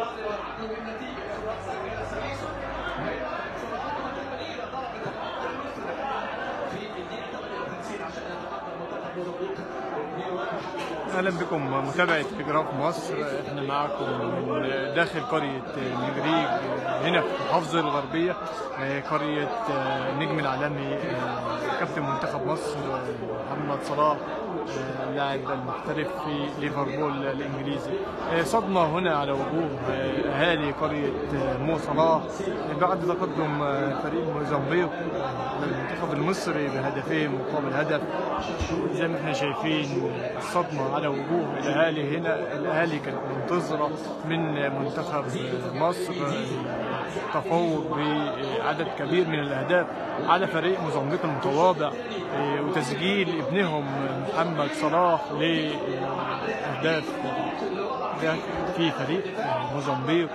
اهلا بكم متابعة تلجراف مصر احنا معاكم من داخل قرية نجريج هنا في محافظة الغربية قرية نجم العالمي كابتن منتخب مصر محمد صلاح اللاعب المحترف في ليفربول الانجليزي صدمة هنا على وجوه اهالي قرية مو صلاح بعد تقدم فريق موزمبيق المنتخب المصري بهدفين مقابل هدف زي ما احنا شايفين الصدمة على وجوه الاهالي هنا الاهالي كانت منتظرة من منتخب مصر تفوق بعدد كبير من الاهداف على فريق موزمبيق المتواضع وتسجيل ابنهم محمد صلاح لاهداف في فريق موزمبيق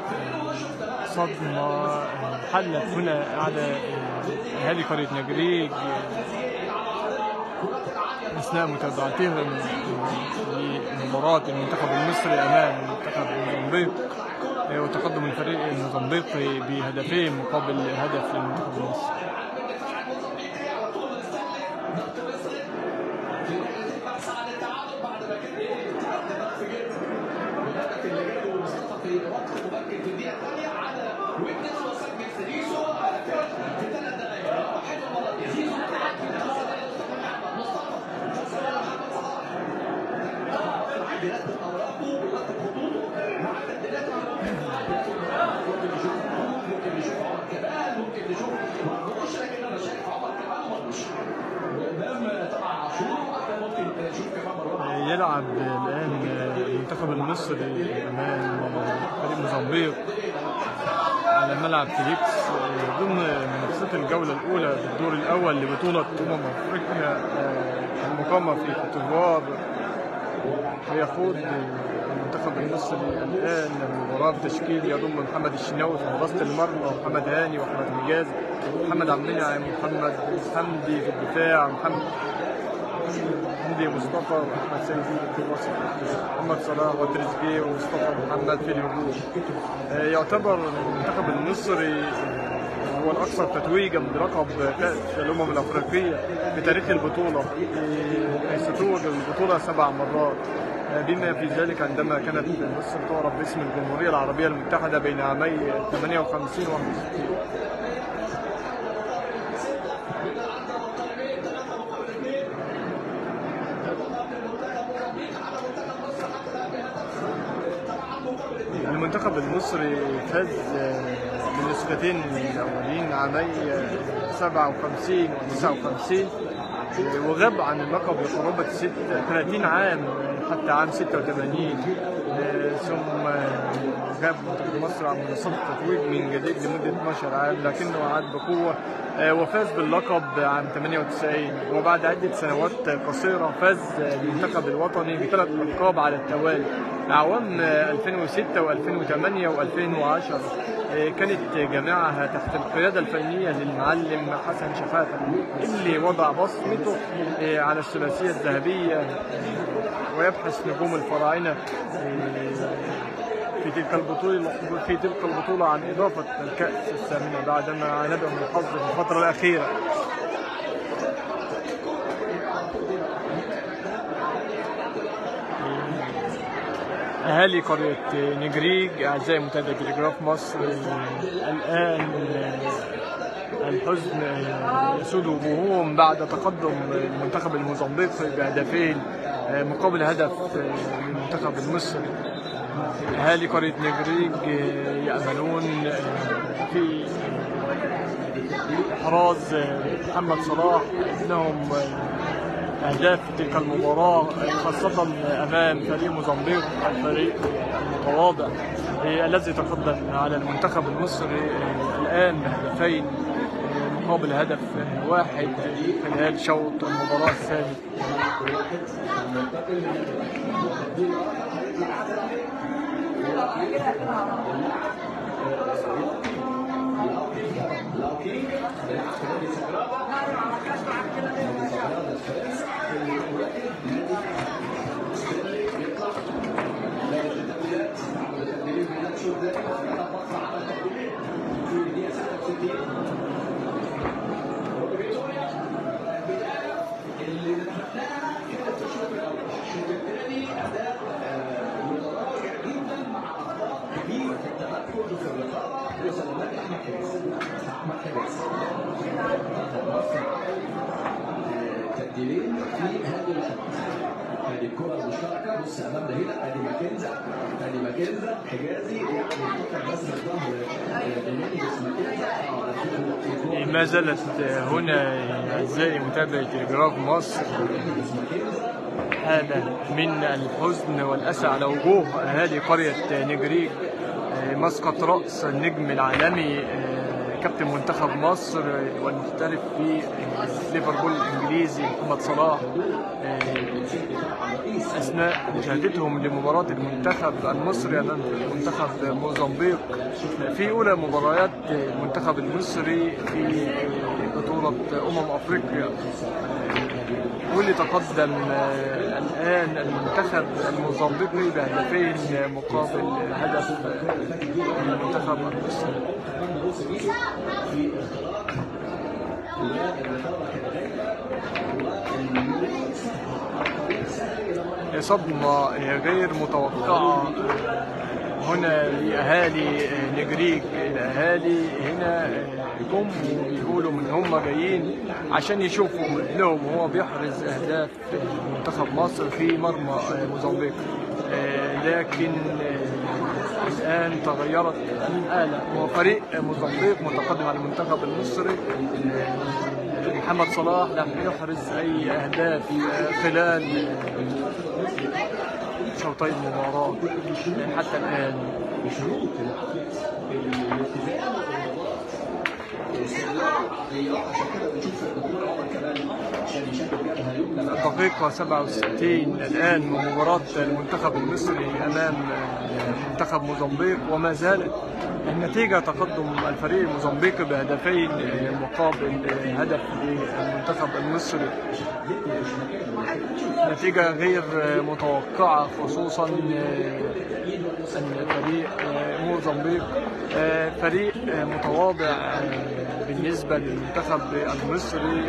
صدمة حلت هنا على اهالي قرية نجريج اثناء متابعتهم لمباراة المنتخب المصري امام منتخب موزمبيق وتقدم الفريق الموزمبيقي بهدفين مقابل هدف للمنتخب المصري يلعب الآن المنتخب المصري أمام فريق موزمبيق على ملعب فيليكس ضمن منافسات الجولة الأولى في الدور الأول لبطولة أمم أفريقيا المقامة في كوتيفوار ويخوض المنتخب المصري الآن المباراة بتشكيل يضم محمد الشناوي في حراسة المرمى ومحمد هاني وأحمد حجاز محمد عبد المنعم ومحمد حمدي في الدفاع محمد حمدي مصطفى واحمد سيد في الوسط محمد صلاح وتريزيجيه ومصطفى محمد في الهجوم يعتبر المنتخب المصري هو الاكثر تتويجا بلقب كاس الامم الافريقيه في تاريخ البطوله حيث توج البطوله سبع مرات بما في ذلك عندما كانت مصر تعرف باسم الجمهوريه العربيه المتحده بين عامي 58 و 61 المنتخب المصري فاز بالنسختين الاولين عامي 57 و 59 وغاب عن اللقب لقرابة 30 عام حتى عام 86 ثم غاب منتخب مصر عن منصات التتويج من جديد لمدة 12 عام لكنه عاد بقوة وفاز باللقب عام 98 وبعد عدة سنوات قصيرة فاز المنتخب الوطني بثلاث ألقاب على التوالي أعوام 2006 و2008 و2010 كانت جماعها تحت القيادة الفنية للمعلم حسن شحاتة اللي وضع بصمته على الثلاثية الذهبية ويبحث نجوم الفراعنة في تلك البطولة في تلك البطولة عن إضافة الكأس الثامنة بعدما عاندهم الحظ في الفترة الأخيرة أهالي قرية نجريج أعزائي متابعي تلجراف مصر الآن الحزن يسود وجوههم بعد تقدم المنتخب الموزمبيقي بهدفين مقابل هدف للمنتخب المصري أهالي قرية نجريج يأملون في إحراز محمد صلاح ابنهم أهداف تلك المباراة خاصة أمام فريق موزمبيق الفريق المتواضع الذي تقدم على المنتخب المصري الآن بهدفين مقابل هدف واحد خلال شوط المباراة الثاني تبديلين في هذه اللحظات هذه الكرة المشتركة بص أمامنا هنا أدي ماكنزا أدي ماكنزا حجازي يعني فقط بس الظهر بيميز ماكنزا اه ما زالت هنا أعزائي متابعي تلجراف مصر حالة من الحزن والأسى على وجوه أهالي قرية نجريج مسقط رأس النجم العالمي كابتن منتخب مصر والمحترف في ليفربول الإنجليزي محمد صلاح أثناء مشاهدتهم لمباراة المنتخب المصري أمام منتخب موزمبيق في أولى مباريات المنتخب المصري في بطولة أمم أفريقيا واللي تقدم الآن المنتخب الموزمبيقي بهدفين مقابل هدف المنتخب المصري صدمة غير متوقعة هنا لأهالي نجريج الأهالي هنا جم وبيقولوا من هم جايين عشان يشوفوا ابنهم وهو بيحرز أهداف منتخب مصر في مرمى موزمبيق لكن الآن تغيرت الآلة هو فريق موزمبيق متقدم على المنتخب المصري محمد صلاح لم يحرز أي أهداف خلال شوطي المباراة حتى الآن الدقيقة 67 الآن من مباراة المنتخب المصري أمام منتخب موزمبيق وما زالت النتيجة تقدم الفريق الموزمبيقي بهدفين مقابل هدف للمنتخب المصري نتيجة غير متوقعة خصوصا أن فريق موزمبيق فريق متواضع بالنسبة للمنتخب المصري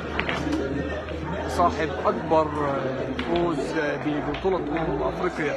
صاحب أكبر فوز ببطولة أمم أفريقيا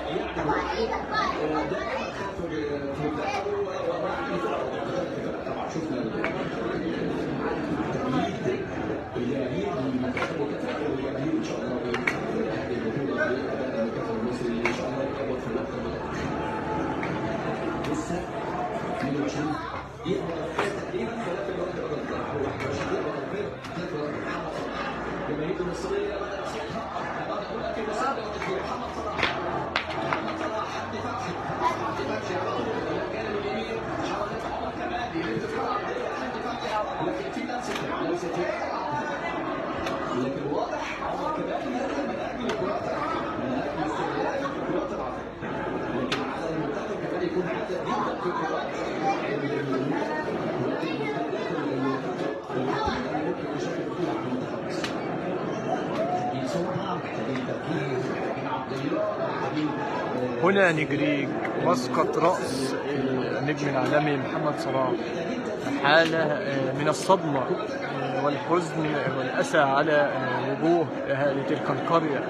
هنا نجريج مسقط رأس النجم العالمي محمد صلاح حالة من الصدمة والحزن والأسى على وجوه أهالي تلك القرية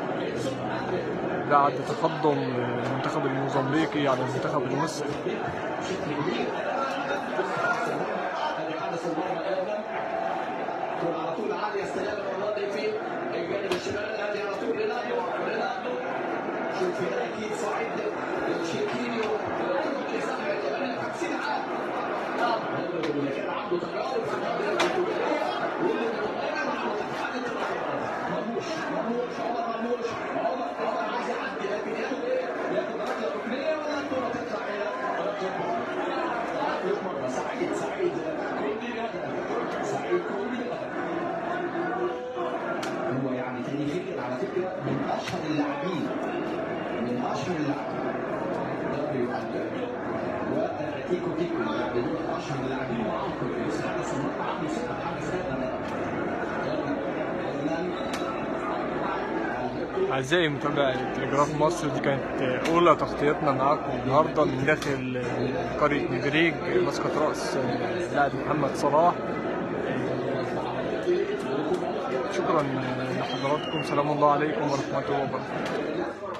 بعد تقدم المنتخب الموزمبيقي على المنتخب المصري على طول عالية استلام الماضي في الجانب الشمالي هذه على طول رينالدو رينالدو شوف هنا اكيد صعيد شيكينيو اللي كان عنده تجارب في القضيه البرتغاليه واللي بيتمرن على مرحله مرموش مرموش عمر مرموش عمر عمر عايز يعدي لكن ياخد ايه؟ ياخد ركله ركنيه ولا الكره تطلع الى ركله ركله مرمى سعيد سعيد كوندي سعيد كوندي هو يعني تاريخيا على فكره من اشهر اللاعبين من اشهر اللاعبين دبليو وتيكو تيكو بدون اشهر اللاعبين وعنقر بس حارس المرمى عنده ثقه حارس أعزائي متابعي تلجراف مصر دي كانت أولى تغطيتنا معاكم النهاردة من داخل قرية نجريج مسقط رأس اللاعب محمد صلاح شكرا لحضراتكم سلام الله عليكم ورحمة الله وبركاته